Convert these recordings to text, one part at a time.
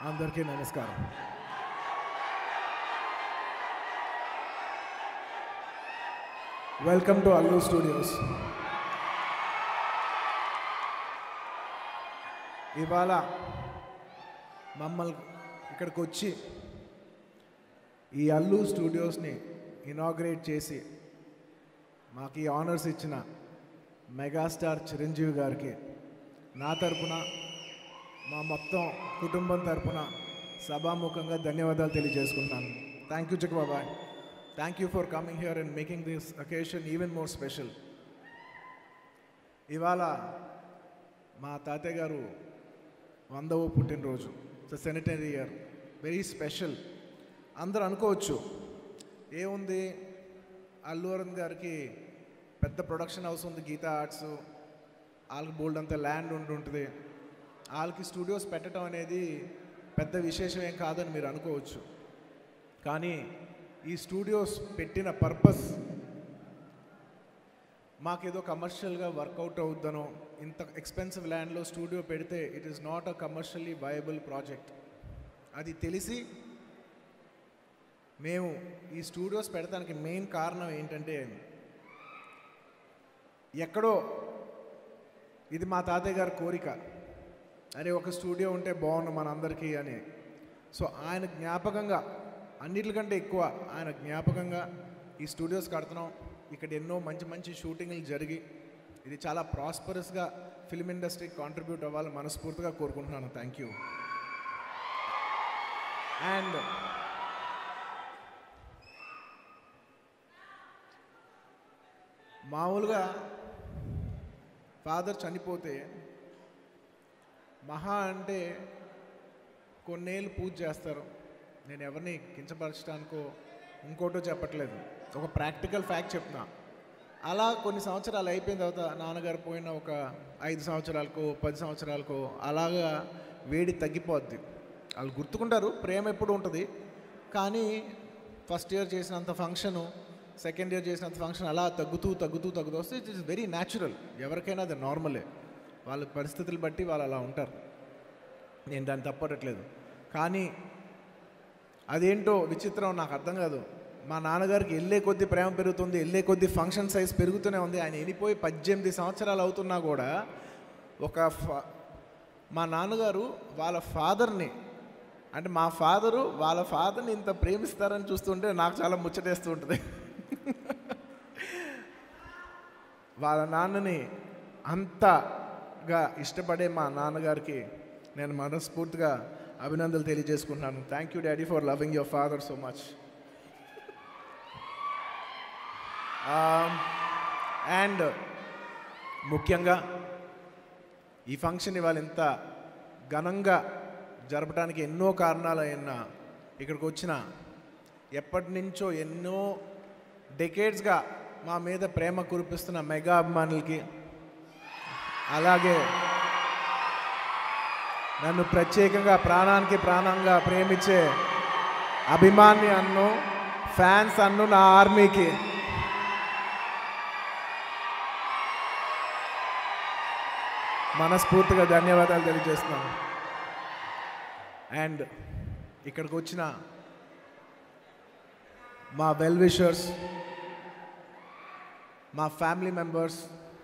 అందరికీ నమస్కారం welcome to Allu studios ఇవాళ మమ్మల్ని ఇక్కడికి వచ్చి ఈ అల్లు స్టూడియోస్ని ఇనాగ్రేట్ చేసి మాకు ఈ ఆనర్స్ ఇచ్చిన మెగాస్టార్ చిరంజీవి గారికి నా తరపున మా మొత్తం కుటుంబం తరపున సభాముఖంగా ధన్యవాదాలు తెలియజేసుకుంటున్నాను థ్యాంక్ యూ బాబాయ్ thank you for coming here and making this occasion even more special ఇవాళ మా తాతయ్య గారు వందవ పుట్టినరోజు it's centenary year very special అందరూ అనుకోవచ్చు ఏముంది అల్లు అరుణ్ గారికి పెద్ద ప్రొడక్షన్ హౌస్ ఉంది గీతా ఆర్ట్స్ వాళ్ళకి బోల్డ్ అంత ల్యాండ్ ఉంటుంటుంది వాళ్ళకి స్టూడియోస్ పెట్టడం అనేది పెద్ద విశేషం ఏం కాదని మీరు అనుకోవచ్చు కానీ ఈ స్టూడియోస్ పెట్టిన పర్పస్ మాకేదో కమర్షియల్గా వర్కౌట్ అవుద్దనో ఇంత ఎక్స్పెన్సివ్ ల్యాండ్లో స్టూడియో పెడితే it is not a commercially viable project అది తెలిసి మేము ఈ స్టూడియోస్ పెడతానికి మెయిన్ కారణం ఏంటంటే ఎక్కడో ఇది మా తాతయ్య గారి కోరిక అరే ఒక స్టూడియో ఉంటే బాగుండు మనందరికీ అని సో ఆయన జ్ఞాపకంగా అన్నిటికంటే ఎక్కువ ఆయన జ్ఞాపకంగా ఈ స్టూడియోస్ కడుతున్నాం ఇక్కడ ఎన్నో మంచి మంచి షూటింగ్లు జరిగి ఇది చాలా ప్రాస్పరస్గా ఫిల్మ్ ఇండస్ట్రీకి కాంట్రిబ్యూట్ అవ్వాలని మనస్ఫూర్తిగా కోరుకుంటున్నాను థ్యాంక్ యూ అండ్ మామూలుగా ఫాదర్ చనిపోతే మహా అంటే కొన్నేళ్ళు పూజ చేస్తారు నేను ఎవరిని కించపరచడానికో ఇంకోటో చెప్పట్లేదు ఒక ప్రాక్టికల్ ఫ్యాక్ట్ చెప్తున్నా అలా కొన్ని సంవత్సరాలు అయిపోయిన తర్వాత నాన్నగారు పోయిన ఒక ఐదు సంవత్సరాలకో పది సంవత్సరాలకో అలాగా వేడి తగ్గిపోద్ది వాళ్ళు గుర్తుకుంటారు ప్రేమ ఎప్పుడు ఉంటుంది కానీ ఫస్ట్ ఇయర్ చేసినంత ఫంక్షను సెకండ్ ఇయర్ చేసినంత ఫంక్షన్ అలా తగ్గుతూ తగ్గుతూ తగ్గుతూ వస్తే ఇట్ ఇస్ వెరీ న్యాచురల్ ఎవరికైనా అది నార్మలే వాళ్ళ పరిస్థితులు బట్టి వాళ్ళు అలా ఉంటారు నేను దాన్ని తప్పట్లేదు కానీ అదేంటో విచిత్రం నాకు అర్థం కాదు మా నాన్నగారికి వెళ్ళే కొద్దీ ప్రేమ పెరుగుతుంది వెళ్ళే కొద్దీ ఫంక్షన్ సైజ్ పెరుగుతూనే ఉంది ఆయన వెళ్ళిపోయి పద్దెనిమిది సంవత్సరాలు అవుతున్నా కూడా ఒక ఫ- మా నాన్నగారు వాళ్ళ ఫాదర్ని అంటే మా ఫాదరు వాళ్ళ ఫాదర్ని ఇంత ప్రేమిస్తారని చూస్తుంటే నాకు చాలా ముచ్చటేస్తూ ఉంటుంది వాళ్ళ నాన్నని అంతగా ఇష్టపడే మా నాన్నగారికి నేను మనస్ఫూర్తిగా అభినందనలు తెలియజేసుకుంటున్నాను thank you daddy for loving your father so much and ముఖ్యంగా ఈ ఫంక్షన్ ఇవాళ ఇంత ఘనంగా జరపడానికి ఎన్నో కారణాలు అయినా ఇక్కడికి వచ్చిన ఎప్పటి నుంచో ఎన్నో డెకేడ్స్గా మా మీద ప్రేమ కురిపిస్తున్న మెగా అభిమానులకి అలాగే నన్ను ప్రత్యేకంగా ప్రాణానికి ప్రాణంగా ప్రేమించే అభిమాని అన్ను ఫ్యాన్స్ అన్ను నా ఆర్మీకి మనస్ఫూర్తిగా ధన్యవాదాలు తెలియజేస్తున్నాను అండ్ ఇక్కడికి వచ్చిన మా వెల్ విషర్స్ మా ఫ్యామిలీ మెంబర్స్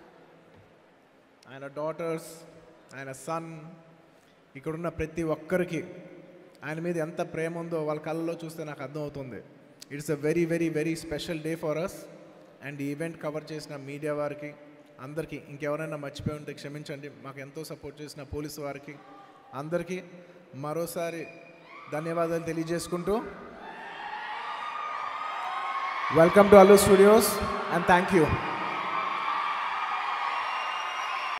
ఆయన డాటర్స్ ఆయన సన్ ఇక్కడున్న ప్రతి ఒక్కరికి ఆయన మీద ఎంత ప్రేమ ఉందో వాళ్ళ కళ్ళలో చూస్తే నాకు అర్థమవుతుంది it's a very very very special day for us and ఈ ఈవెంట్ కవర్ చేసిన మీడియా వారికి అందరికీ ఇంకెవరైనా మర్చిపోయి ఉంటే క్షమించండి మాకు ఎంతో సపోర్ట్ చేసిన పోలీసు వారికి అందరికీ మరోసారి ధన్యవాదాలు తెలియజేసుకుంటూ welcome to Allu studios and thank you